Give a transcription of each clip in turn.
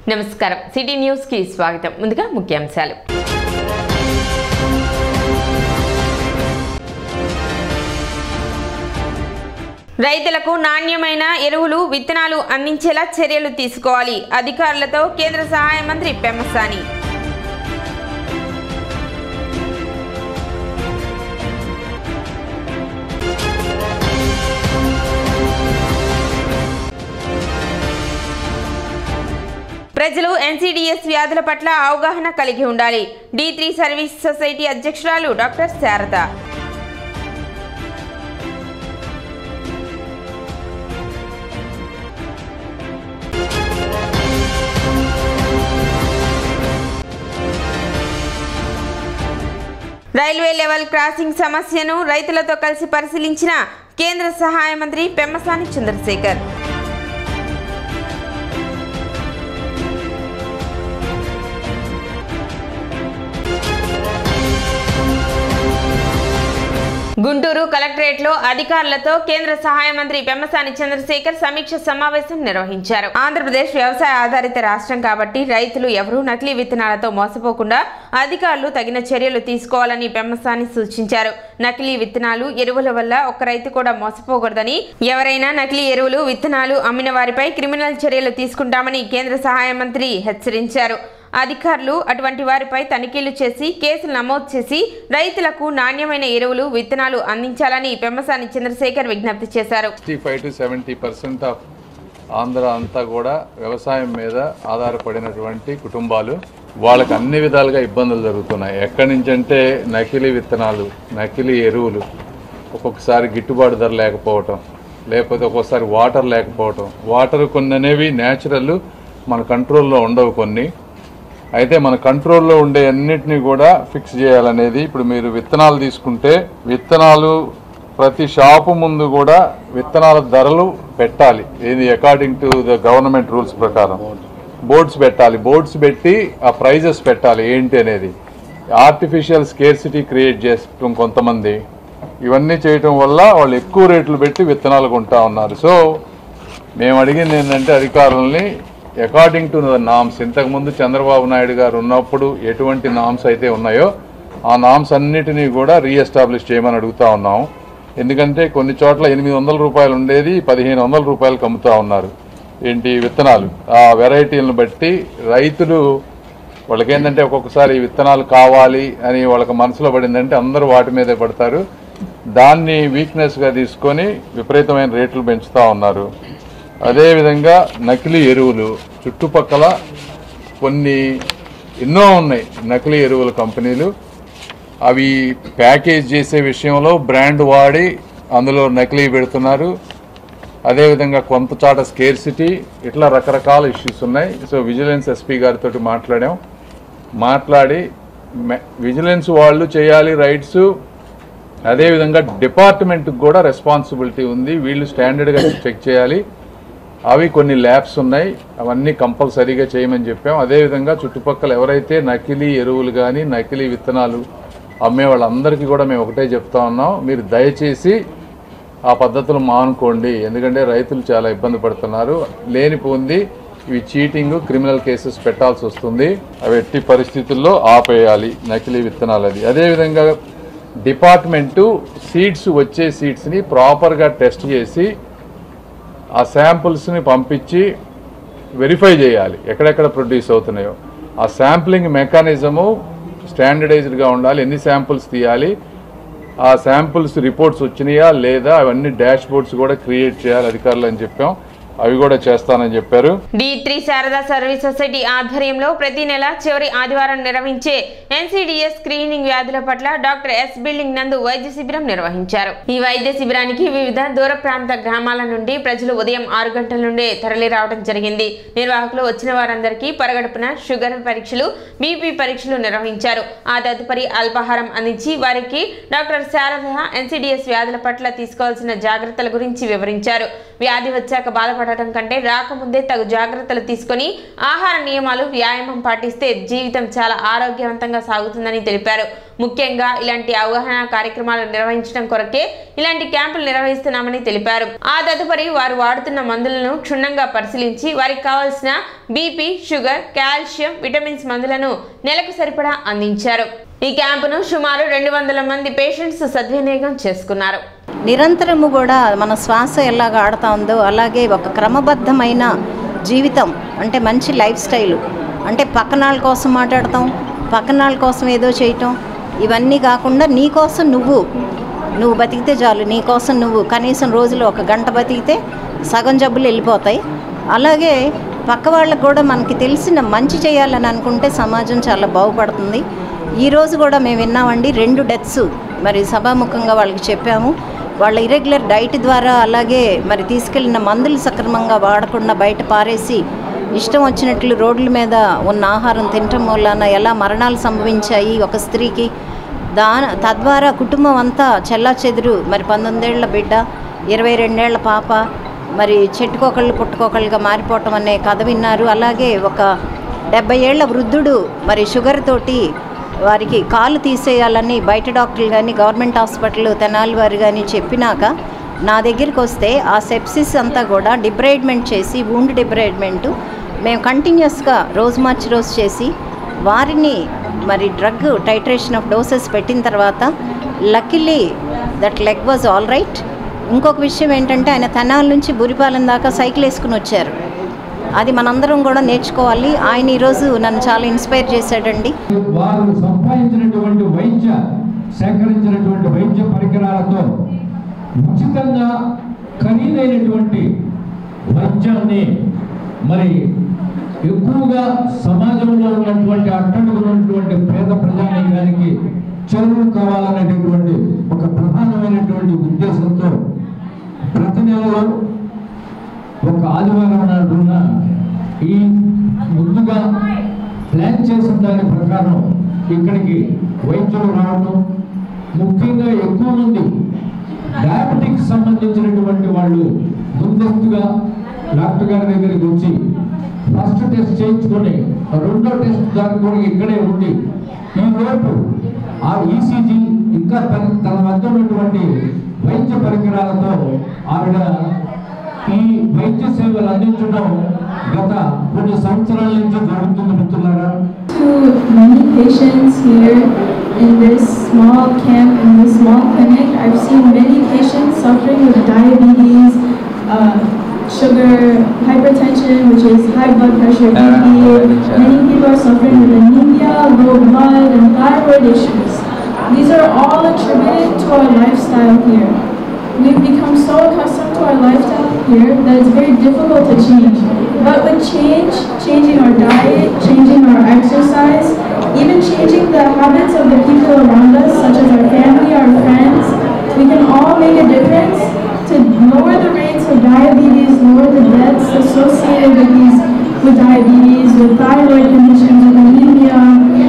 నమస్కారం city news కి స్వాగతం ముందుగా ముఖ్యాంశాలు రైతులకు నాణ్యమైన ఎరువులు విత్తనాలు అందించేలా చర్యలు తీసుకోవాలి అధికారులతో కేంద్ర సహాయ మంత్రి పెమ్మసాని ప్రజలు ఎన్సీడీఎస్ వ్యాధుల పట్ల అవగాహన కలిగి ఉండాలి డి త్రీ సర్వీస్ సొసైటీ అధ్యక్షురాలు doctor Sharada railway level crossing సమస్యను రైతులతో కలిసి పరిశీలించిన కేంద్ర సహాయ మంత్రి పెమ్మసాని చంద్రశేఖర్ గుంటూరు కలెక్టరేట్లో అధికారులతో కేంద్ర సహాయ మంత్రి పెమ్మసాని చంద్రశేఖర్ సమీక్ష సమావేశం నిర్వహించారు ఆంధ్రప్రదేశ్ వ్యవసాయ ఆధారిత రాష్ట్రం కాబట్టి రైతులు ఎవరూ నకిలీ విత్తనాలతో మోసపోకుండా అధికారులు తగిన చర్యలు తీసుకోవాలని పెమ్మసాని సూచించారు నకిలీ విత్తనాలు ఎరువుల వల్ల ఒక్క రైతు కూడా మోసపోకూడదని ఎవరైనా నకిలీ ఎరువులు విత్తనాలు అమ్మిన వారిపై క్రిమినల్ చర్యలు తీసుకుంటామని కేంద్ర సహాయ మంత్రి హెచ్చరించారు అధికారులు అటువంటి వారిపై తనిఖీలు చేసి కేసులు నమోదు చేసి రైతులకు నాణ్యమైన ఎరువులు విత్తనాలు అందించాలని పెమ్మసాని చంద్రశేఖర్ విజ్ఞప్తి చేశారు sixty five to seventy percent of Andhra అంతా కూడా వ్యవసాయం మీద ఆధారపడినటువంటి కుటుంబాలు వాళ్ళకి అన్ని విధాలుగా ఇబ్బందులు జరుగుతున్నాయి ఎక్కడి నుంచి అంటే నకిలీ విత్తనాలు నకిలీ ఎరువులు ఒక్కొక్కసారి గిట్టుబాటు ధర లేకపోవటం లేకపోతే ఒక్కొక్కసారి వాటర్ లేకపోవటం వాటర్ కొన్ని అనేవి న్యాచురల్ మన కంట్రోల్లో ఉండవు కొన్ని అయితే మన కంట్రోల్లో ఉండే అన్నిటినీ కూడా ఫిక్స్ చేయాలనేది ఇప్పుడు మీరు విత్తనాలు తీసుకుంటే విత్తనాలు ప్రతి షాపు ముందు కూడా విత్తనాల ధరలు పెట్టాలి ఇది according to the government rules ప్రకారం బోర్డ్స్ పెట్టాలి బోర్డ్స్ పెట్టి ఆ ప్రైజెస్ పెట్టాలి ఏంటి అనేది ఆర్టిఫిషియల్ స్కేర్సిటీ క్రియేట్ చేస్తాం కొంతమంది ఇవన్నీ చేయటం వల్ల వాళ్ళు ఎక్కువ రేట్లు పెట్టి విత్తనాలు కొంటా ఉన్నారు సో మేము అడిగింది ఏంటంటే అధికారులని అకార్డింగ్ టు ద నామ్స్ ఇంతకుముందు చంద్రబాబు నాయుడు గారు ఉన్నప్పుడు ఎటువంటి నామ్స్ అయితే ఉన్నాయో ఆ నామ్స్ అన్నిటినీ కూడా రీఎస్టాబ్లిష్ చేయమని అడుగుతా ఉన్నాం ఎందుకంటే కొన్ని చోట్ల ఎనిమిది వందల రూపాయలు ఉండేది పదిహేను వందల రూపాయలకు అమ్ముతా ఉన్నారు ఏంటి విత్తనాలు ఆ వెరైటీలను బట్టి రైతులు వాళ్ళకి ఏంటంటే ఒక్కొక్కసారి ఈ విత్తనాలు కావాలి అని వాళ్ళకి మనసులో పడిందంటే అందరూ వాటి మీదే పడతారు దాన్ని వీక్నెస్గా తీసుకొని విపరీతమైన రేట్లు పెంచుతూ ఉన్నారు అదేవిధంగా నకిలీ ఎరువులు చుట్టుపక్కల కొన్ని ఎన్నో ఉన్నాయి నకిలీ ఎరువుల కంపెనీలు అవి ప్యాకేజ్ చేసే విషయంలో బ్రాండ్ వాడి అందులో నకిలీ పెడుతున్నారు అదేవిధంగా కొంత చాట స్కేర్సిటీ ఇట్లా రకరకాల ఇష్యూస్ ఉన్నాయి సో విజిలెన్స్ ఎస్పీ గారితో మాట్లాడాం మాట్లాడి మె- విజిలెన్స్ వాళ్ళు చేయాలి రైట్స్ అదేవిధంగా డిపార్ట్మెంట్కి కూడా రెస్పాన్సిబిలిటీ ఉంది వీళ్ళు స్టాండర్డ్గా చెక్ చేయాలి అవి కొన్ని ల్యాబ్స్ ఉన్నాయి అవన్నీ కంపల్సరీగా చేయమని చెప్పాం అదేవిధంగా చుట్టుపక్కల ఎవరైతే నకిలీ ఎరువులు కానీ నకిలీ విత్తనాలు అమ్మే వాళ్ళందరికీ కూడా మేము ఒకటే చెప్తా ఉన్నాం మీరు దయచేసి ఆ పద్ధతులు మానుకోండి ఎందుకంటే రైతులు చాలా ఇబ్బంది పడుతున్నారు లేనిపోంది ఇవి చీటింగ్ క్రిమినల్ కేసెస్ పెట్టాల్సి వస్తుంది అవి ఎట్టి పరిస్థితుల్లో ఆపేయాలి నకిలీ విత్తనాలు అది అదేవిధంగా డిపార్ట్మెంటు సీడ్స్ వచ్చే సీడ్స్ని ప్రాపర్గా టెస్ట్ చేసి ఆ శాంపుల్స్ని పంపించి వెరిఫై చేయాలి ఎక్కడెక్కడ ప్రొడ్యూస్ అవుతున్నాయో ఆ శాంప్లింగ్ మెకానిజము స్టాండర్డైజ్డ్గా ఉండాలి ఎన్ని శాంపుల్స్ తీయాలి ఆ శాంపుల్స్ రిపోర్ట్స్ వచ్చినాయా లేదా అవన్నీ డాష్ బోర్డ్స్ కూడా క్రియేట్ చేయాలి అధికారులు అని చెప్పాం అవి కూడా చేస్తానని చెప్పారు D three Sharada service society ఆధ్వర్యంలో ప్రతి నెల చివరి ఆదివారం నిర్వహించే ఎన్సీడీఎస్ స్క్రీనింగ్ వ్యాధుల పట్ల డాక్టర్ ఎస్ బిల్డింగ్ నందు వైద్య శిబిరం నిర్వహించారు ఈ వైద్య శిబిరానికి వివిధ దూర ప్రాంత గ్రామాల నుండి ప్రజలు ఉదయం ఆరు గంటల నుండే తరలి రావడం జరిగింది నిర్వాహకులు వచ్చిన వారందరికీ పరగడుపున షుగర్ పరీక్షలు బీపీ పరీక్షలు నిర్వహించారు ఆ తదుపరి అల్పాహారం అందించి వారికి డాక్టర్ శారద ఎన్సీడీఎస్ వ్యాధుల పట్ల తీసుకోవాల్సిన జాగ్రత్తల గురించి వివరించారు వ్యాధి వచ్చాక బాధపడ పడటం కంటే రాకముందే తగు జాగ్రత్తలు తీసుకొని ఆహార నియమాలు వ్యాయామం పాటిస్తే జీవితం చాలా ఆరోగ్యవంతంగా సాగుతుందని తెలిపారు ముఖ్యంగా ఇలాంటి అవగాహన కార్యక్రమాలు నిర్వహించడం కొరకే ఇలాంటి క్యాంపులు నిర్వహిస్తున్నామని తెలిపారు ఆ తదుపరి వారు వాడుతున్న మందులను క్షుణ్ణంగా పరిశీలించి వారికి కావాల్సిన బీపీ షుగర్ కాల్షియం విటమిన్స్ మందులను నెలకు సరిపడా అందించారు ఈ క్యాంపును సుమారు రెండు వందల మంది పేషెంట్స్ సద్వినియోగం చేసుకున్నారు నిరంతరము కూడా మన శ్వాస ఎలాగ ఆడుతా ఉందో అలాగే ఒక క్రమబద్ధమైన జీవితం అంటే మంచి లైఫ్ స్టైలు అంటే పక్కనాళ్ళ కోసం మాట్లాడతాం పక్కనాళ్ళ కోసం ఏదో చేయటం ఇవన్నీ కాకుండా నీ కోసం నువ్వు నువ్వు బతికితే చాలు నీ కోసం నువ్వు కనీసం రోజులో ఒక గంట బతికితే సగం జబ్బులు వెళ్ళిపోతాయి అలాగే పక్క వాళ్ళకు కూడా మనకి తెలిసిన మంచి చేయాలని అనుకుంటే సమాజం చాలా బాగుపడుతుంది ఈరోజు కూడా మేము విన్నామండి రెండు డెత్స్ మరి సభాముఖంగా వాళ్ళకి చెప్పాము వాళ్ళ ఇరెగ్యులర్ డైట్ ద్వారా అలాగే మరి తీసుకెళ్ళిన మందులు సక్రమంగా వాడకుండా బయట పారేసి ఇష్టం వచ్చినట్లు రోడ్ల మీద ఉన్న ఆహారం తినటం వలన ఎలా మరణాలు సంభవించాయి ఒక స్త్రీకి దా తద్వారా కుటుంబం అంతా చెల్లా చెదురు మరి పంతొమ్మిదేళ్ల బిడ్డ ఇరవై రెండేళ్ల పాప మరి చెట్టుకొకళ్ళు పుట్టుకొకళ్ళుగా మారిపోవటం అనే కథ విన్నారు అలాగే ఒక డెబ్బై ఏళ్ల వృద్ధుడు మరి షుగర్ తోటి వారికి కాలు తీసేయాలని బయట డాక్టర్లు కానీ గవర్నమెంట్ హాస్పిటల్ తెనాలి వారు కానీ చెప్పినాక నా దగ్గరికి వస్తే ఆ సెప్సిస్ అంతా కూడా డిబ్రైడ్మెంట్ చేసి వూండ్ డిబ్రైడ్మెంట్ మేము కంటిన్యూస్గా రోజు మార్చి రోజు చేసి వారిని మరి డ్రగ్ టైట్రేషన్ ఆఫ్ డోసెస్ పెట్టిన తర్వాత luckily that leg was all right ఇంకొక విషయం ఏంటంటే ఆయన తెనాల నుంచి బురిపాలెం దాకా సైకిల్ వేసుకుని వచ్చారు అది మనందరం కూడా నేర్చుకోవాలి ఆయన ఈరోజు నన్ను చాలా ఇన్స్పైర్ చేశాడండి వారు సంపాదించినటువంటి వైద్య సేకరించినటువంటి వైద్య పరికరాలతో ఉచితంగా ఖరీదైనటువంటి వైద్యాన్ని మరి ఎక్కువగా సమాజంలో ఉన్నటువంటి అట్టడుగున ఉన్నటువంటి పేద ప్రజానీకానికి చెరువు కావాలనేటటువంటి ఒక ప్రధానమైనటువంటి ఉద్దేశంతో ప్రతి నెలలో ఒక ఆదివారం నాడున్న ఈ ముందుగా ప్లాన్ చేసిన దాని ప్రకారం ఇక్కడికి వైద్యులు రావడం ముఖ్యంగా ఎక్కువ మంది డయాబెటిక్ సంబంధించినటువంటి వాళ్ళు ముందస్తుగా డాక్టర్ గారి దగ్గరికి వచ్చి ఫస్ట్ టెస్ట్ చేయించుకొని రెండో టెస్ట్ దాకా కూడా ఇక్కడే ఉండి ఈ లోపు ఆ ఈసీజీ ఇంకా తన తన వద్ద ఉన్నటువంటి వైద్య పరికరాలతో ఆవిడ ఈ వైద్య సేవలు అందించడం గత కొన్ని సంవత్సరాల నుంచి జరుగుతుంది మిత్రులారా to many patients here in this small camp, in this small clinic. I've seen many patients suffering with diabetes, uh, sugar, hypertension, which is high blood pressure, BP. Many people are suffering with anemia, low blood, and thyroid issues. These are all attributed to our lifestyle here. We've become so accustomed to our lifestyle here that it's very difficult to change. But with change, changing our diet, changing our exercise, even changing the habits of the people around us, such as our family, our friends, we can all make a difference to lower the rates of diabetes, lower the deaths associated with these, with diabetes, with thyroid conditions, with anemia.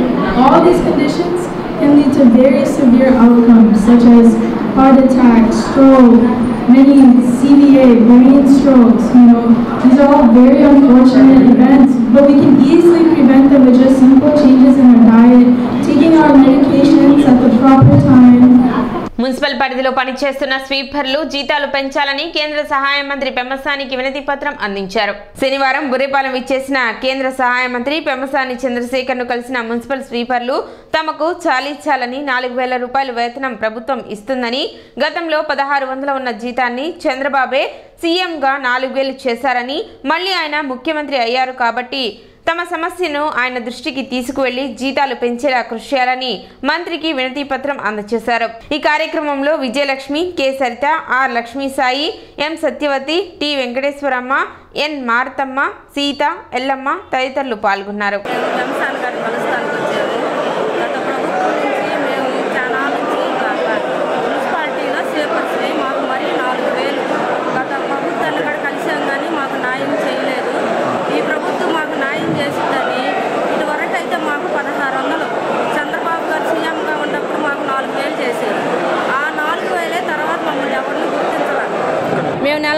All these conditions can lead to very severe outcomes, such as heart attack, stroke, many CVA, brain strokes, you know, these are all very unfortunate events, but we can easily prevent them with just simple changes in our diet, taking our medications at the proper time, municipal పరిధిలో పనిచేస్తున్న స్వీపర్లు జీతాలు పెంచాలని కేంద్ర సహాయ మంత్రి పెమ్మసానికి వినతి పత్రం అందించారు శనివారం బుర్రిపాలెం ఇచ్చేసిన కేంద్ర సహాయ మంత్రి పెమ్మసాని చంద్రశేఖర్ ను కలిసిన మున్సిపల్ స్వీపర్లు తమకు చాలించాలని నాలుగు వేల రూపాయల వేతనం ప్రభుత్వం ఇస్తుందని గతంలో పదహారు వందల ఉన్న జీతాన్ని చంద్రబాబే సీఎంగా నాలుగు వేలు చేశారని మళ్ళీ ఆయన ముఖ్యమంత్రి అయ్యారు కాబట్టి తమ సమస్యను ఆయన దృష్టికి తీసుకువెళ్లి జీతాలు పెంచేలా కృషి చేయాలని మంత్రికి వినతి పత్రం అందజేశారు ఈ కార్యక్రమంలో Vijayalakshmi K Saritha R Lakshmi Sai M Satyavathi T Venkateswaramma N Marathamma Seetha Yellamma తదితరులు పాల్గొన్నారు వ్యవసాయం గారిని కలుస్తానికి వచ్చేది గత ప్రభుత్వం నుంచి మేము చాలా నుంచి మున్సిపాలిటీలో చేపర్చినాయి మాకు మరీ నాలుగు వేలు గత ప్రభుత్వాన్ని కూడా కలిసాం కానీ మాకు న్యాయం చేయలేదు ఈ ప్రభుత్వం మాకు న్యాయం చేసిందని ఇదివరకు అయితే మాకు పదహారు వందలు చంద్రబాబు గారు సీఎంగా ఉన్నప్పుడు మాకు నాలుగు వేలు చేసేది ఆ నాలుగు వేలే తర్వాత మమ్మల్ని ఎవరిని గుర్తించలేదు మేము నెలంతా చేసి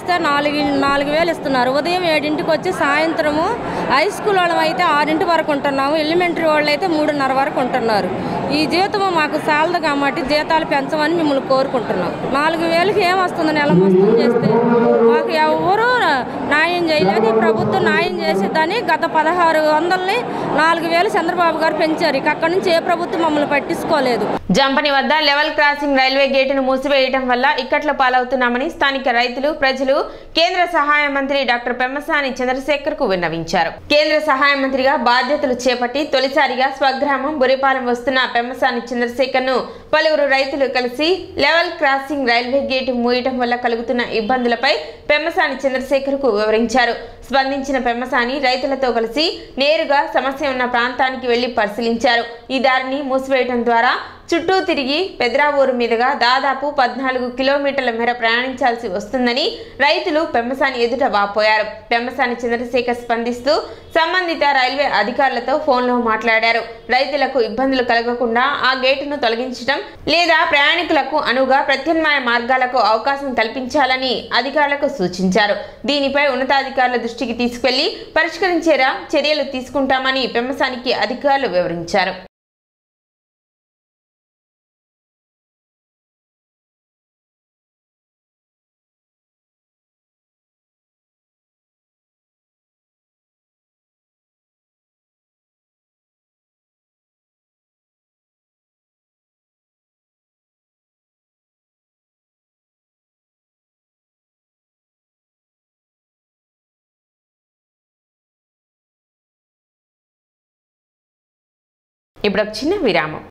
చేస్తే నాలుగు నాలుగు వేలు ఇస్తున్నారు ఉదయం ఏడింటికి వచ్చి సాయంత్రము హై స్కూల్ వాళ్ళం అయితే ఆరింటి వరకు ఉంటున్నాము ఎలిమెంటరీ వాళ్ళు అయితే మూడున్నర వరకు ఉంటున్నారు ఈ జీతము మాకు సాలదు కాబట్టి జీతాలు పెంచమని మిమ్మల్ని కోరుకుంటున్నాం నాలుగు వేలకి ఏం వస్తుంది నెల మొత్తం చేస్తే మాకు ఎవరు న్యాయం చేయలేదు ఈ ప్రభుత్వం న్యాయం చేసేదని గత పదహారు వందలని నాలుగు వేలు చంద్రబాబు గారు పెంచారు ఇక అక్కడి నుంచి ఏ ప్రభుత్వం మమ్మల్ని పట్టించుకోలేదు జంపని వద్ద లెవెల్ క్రాసింగ్ రైల్వే గేటును మూసివేయడం వల్ల ఇక్కట్లో పాలవుతున్నామని స్థానిక రైతులు ప్రజలు కేంద్ర సహాయ మంత్రి డాక్టర్ పెమ్మసాని చంద్రశేఖర్ కు విన్నవించారు కేంద్ర సహాయ మంత్రిగా బాధ్యతలు చేపట్టి తొలిసారిగా స్వగ్రామం బురిపాలెం వస్తున్న పెమ్మసాని చంద్రశేఖర్ ను పలువురు రైతులు కలిసి లెవెల్ క్రాసింగ్ రైల్వే గేటు మూయటం వల్ల కలుగుతున్న ఇబ్బందులపై పెమ్మసాని చంద్రశేఖర్ కు వివరించారు స్పందించిన పెమ్మసాని రైతులతో కలిసి నేరుగా సమస్య ఉన్న ప్రాంతానికి వెళ్లి పరిశీలించారు ఈ దారిని మూసివేయడం ద్వారా చుట్టూ తిరిగి పెద్రావూరు మీదుగా దాదాపు పద్నాలుగు కిలోమీటర్ల మేర ప్రయాణించాల్సి వస్తుందని రైతులు పెమ్మసాని ఎదుట వాపోయారు పెమ్మసాని చంద్రశేఖర్ స్పందిస్తూ సంబంధిత రైల్వే అధికారులతో ఫోన్లో మాట్లాడారు రైతులకు ఇబ్బందులు కలగకుండా ఆ గేటును తొలగించడం లేదా ప్రయాణికులకు అనువుగా ప్రత్యామ్నాయ మార్గాలకు అవకాశం కల్పించాలని అధికారులకు సూచించారు దీనిపై ఉన్నతాధికారుల దృష్టికి తీసుకెళ్లి పరిష్కరించేలా చర్యలు తీసుకుంటామని పెమ్మసానికి అధికారులు వివరించారు ఇప్పుడు ఒక చిన్న విరామం